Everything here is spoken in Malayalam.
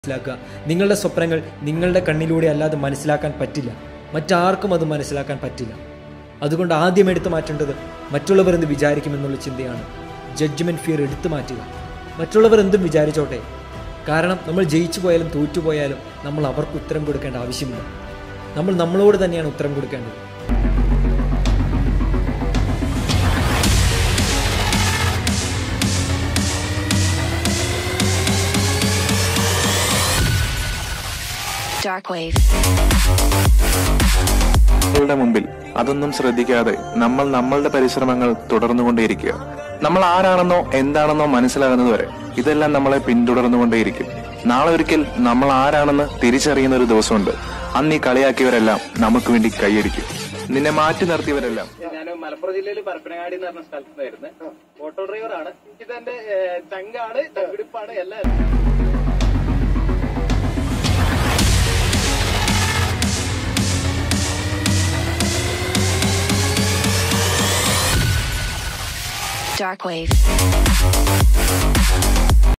മനസ്സിലാക്കുക നിങ്ങളുടെ സ്വപ്നങ്ങൾ നിങ്ങളുടെ കണ്ണിലൂടെ അല്ലാതെ മനസ്സിലാക്കാൻ പറ്റില്ല മറ്റാർക്കും അത് മനസ്സിലാക്കാൻ പറ്റില്ല അതുകൊണ്ട് ആദ്യം എടുത്തു മാറ്റേണ്ടത് മറ്റുള്ളവർ എന്ത് വിചാരിക്കുമെന്നുള്ള ചിന്തയാണ് ജഡ്ജ്മെന്റ് ഫിയർ എടുത്തു മാറ്റുക മറ്റുള്ളവർ എന്തും വിചാരിച്ചോട്ടെ കാരണം നമ്മൾ ജയിച്ചു പോയാലും തോറ്റുപോയാലും നമ്മൾ അവർക്ക് ഉത്തരം കൊടുക്കേണ്ട ആവശ്യമില്ല നമ്മൾ നമ്മളോട് തന്നെയാണ് ഉത്തരം കൊടുക്കേണ്ടത് Dark Wave. ളുടെ മുമ്പിൽ അതൊന്നും ശ്രദ്ധിക്കാതെ നമ്മൾ നമ്മളുടെ പരിശ്രമങ്ങൾ തുടർന്നുകൊണ്ടേയിരിക്കുക നമ്മൾ ആരാണെന്നോ എന്താണെന്നോ മനസ്സിലാകുന്നത് വരെ ഇതെല്ലാം നമ്മളെ പിന്തുടർന്നുകൊണ്ടേയിരിക്കും നാളെ ഒരിക്കൽ നമ്മൾ ആരാണെന്ന് തിരിച്ചറിയുന്ന ഒരു ദിവസമുണ്ട് അന്ന് ഈ കളിയാക്കിയവരെല്ലാം നമുക്ക് വേണ്ടി കൈയടിക്കും നിന്നെ മാറ്റി നിർത്തിയവരെല്ലാം ഞാൻ മലപ്പുറം ജില്ലയിൽ പരപ്പനങ്ങാടി എന്ന് പറഞ്ഞ സ്ഥലത്തായിരുന്നു ഓട്ടോ ഡ്രൈവറാണ് ഇതെന്റെ ചങ്കാണ് ചങ്കിടിപ്പാണ് എല്ലാം Dark Wave.